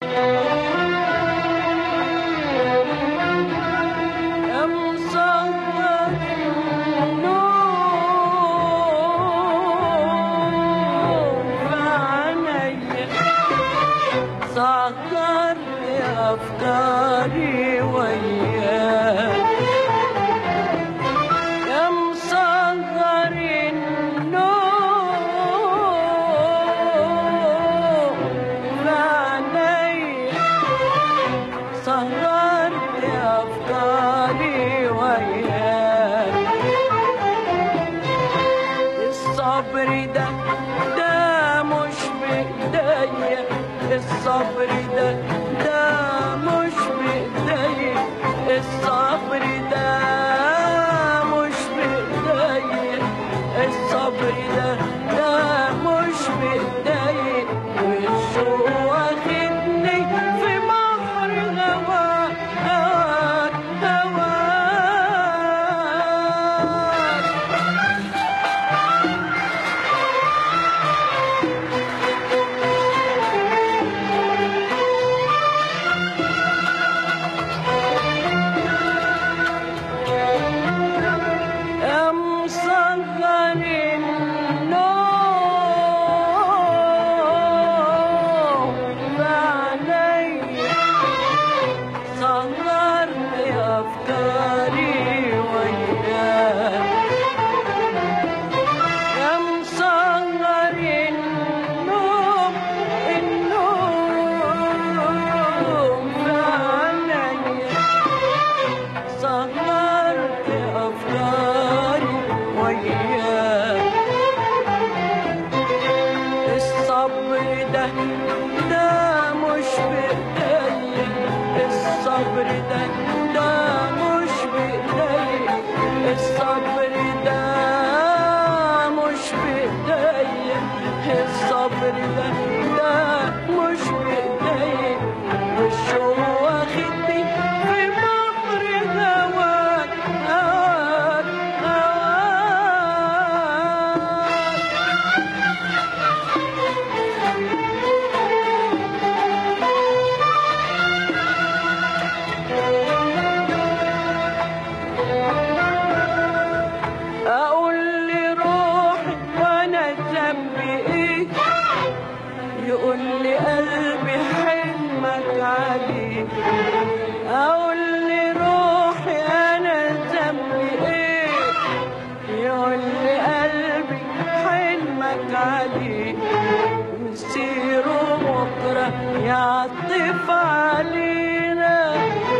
يا مصور النور في عينيا سكرت أفكاري وياك يا مصغر النور في عينيا سهرت أفكاري وياك الصبر ده ده مش بإيديا الصبر ده ده مش بإيديا الصبر ده مش بإيديا الصبر ده ده مش بإيديا والشوق واخدني في بحر هواك هواك هواك يا مصغر النور بعينيا صغرت أفكاري وياك يا مصغر النور النور بعينيا سهرت أفكاري وياك الصبر ده ده مش بإيديا الصبر ده ده مش بإيديا الصبر ده مش بإيديا الصبر ده ده مش بإيديا والشوق واخدني في بحر هواك هواك هواك اقول لروحي وانا ذنبي ايه يقول لي قلبي حلمك عليه اقول لروحي انا ذنبي ايه يقول لي قلبي حلمك عليه مسيره بكره يعطف علينا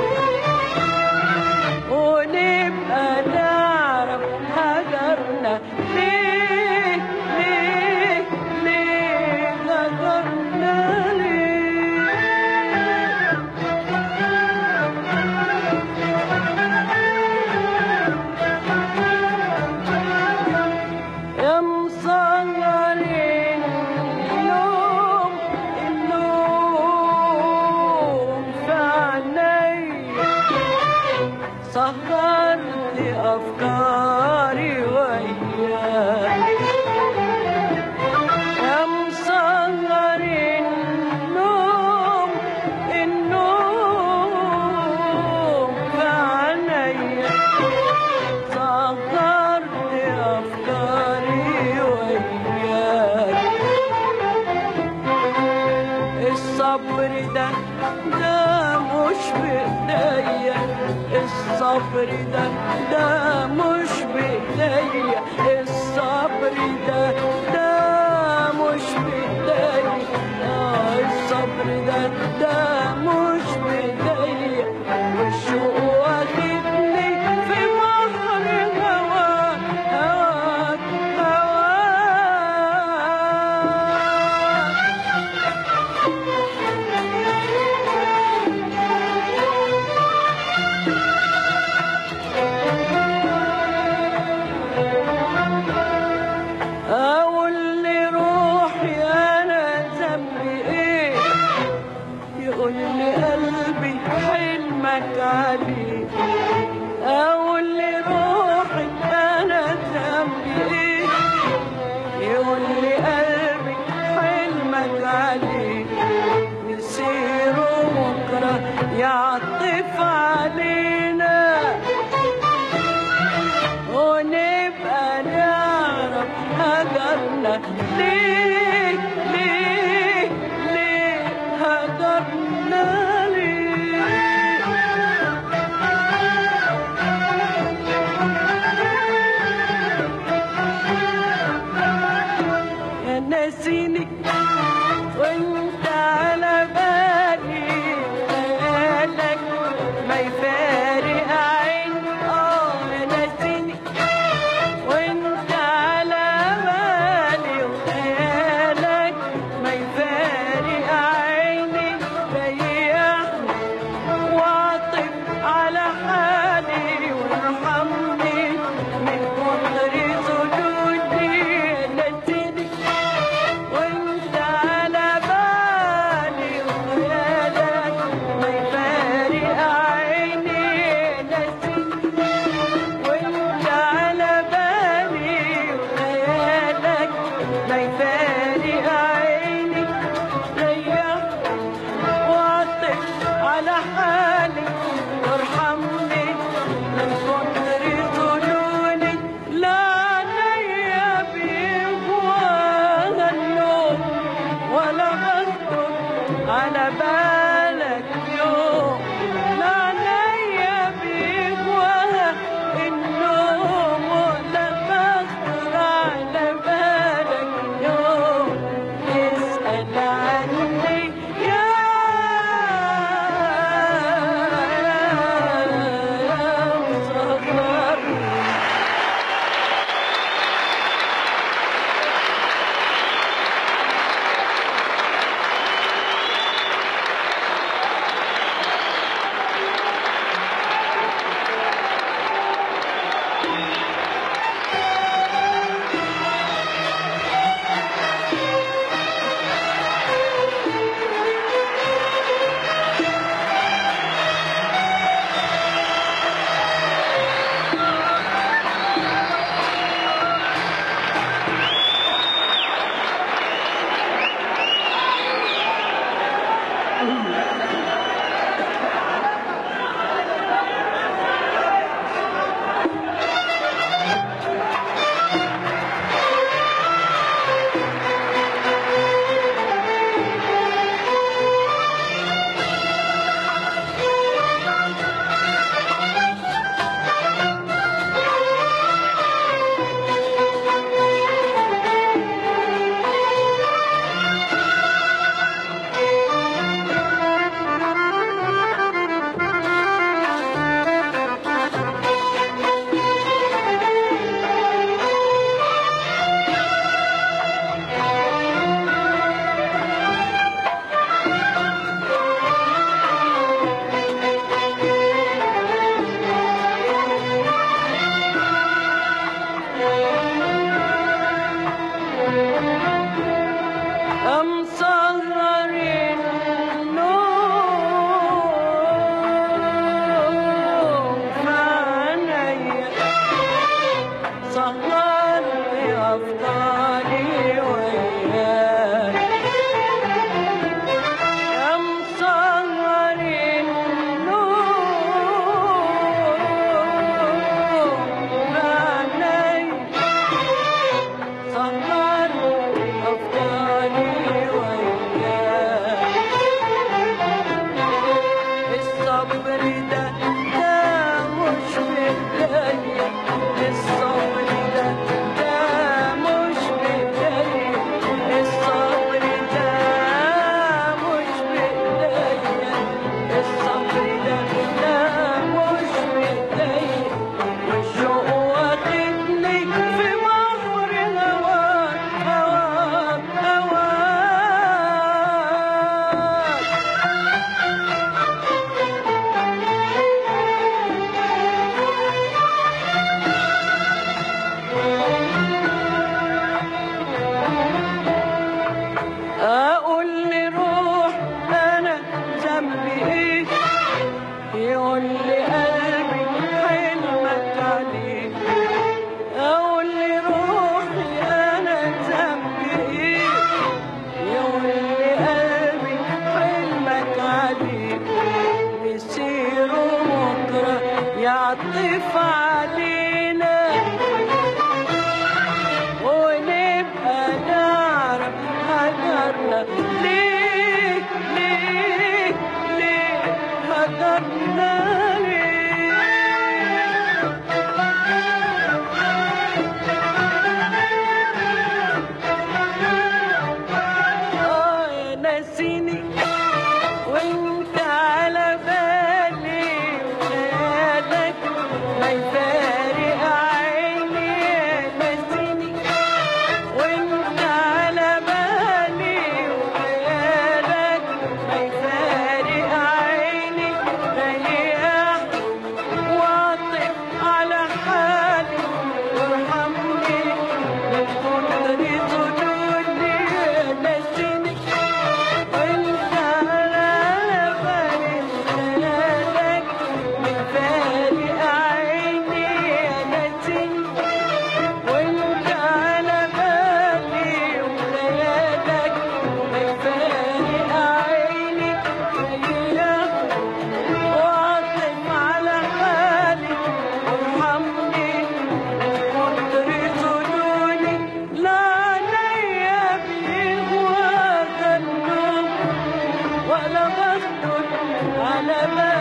ونبقى نعرف هجرنا ليه ليه ليه هجرنا ليه يا مصغر النوم النوم في عينيا سهرت أفكاري وياك يا مصغر النوم النوم في عينيا سهرت أفكاري وياك الصبر ده ده مش بإيديا الصبر ده ده مش بإيديا الصبر ده ده مش بإيديا آه الصبر ده ده مش بإيديا والشوق واخدني في بحر هواك هواك هواك أقول لروحي أنا ذنبي إيه يقول لي قلبي حلمك عليه أقول لروحي أنا ذنبي إيه يقول لي قلبي حلمك عليه مسير يعطف علينا ونبقى نعرف هجرنا ليه ليه ليه هجرنا ليه يا ناسيني وانت على بالي خيالك ما يفارق عيني اه يا ناسيني وانت على بالي وخيالك ما يفارق عيني ريحني واعطف على حالي وارحمني من كتر سجودي نسيني وانت على بالي وخيالك ما يفارق عيني نسيني وانت على بالي وخيالك ما يفارق عيني ريحني واعطف على حالي وارحمني من كتر ظنوني لا عليا بيهواها النوم ولا بخطر على بالك يوم لا عليا بيهواها النوم ولا بخطر على بالك يوم اسأل عني يا مسهر يعطف علينا ونبقى نعرف هجرنا ليه ليه ليه هجرنا ليه اه يا ناسيني وانت على بالي ولادك ما يفارق عيني يا ناسيني وانت على بالي ولادك ما يفارق عيني ريح واطف على حالي وارحمني من كتر ظلولي يا ناسيني وانت على بالي ولادك من فارق عيني يا ناسيني وانت على بالي ولادك من فارق عيني ريح واطف على حالي وارحمني من كتر ظنوني لا عليا بيغوى النوم ولا بخطر على بالي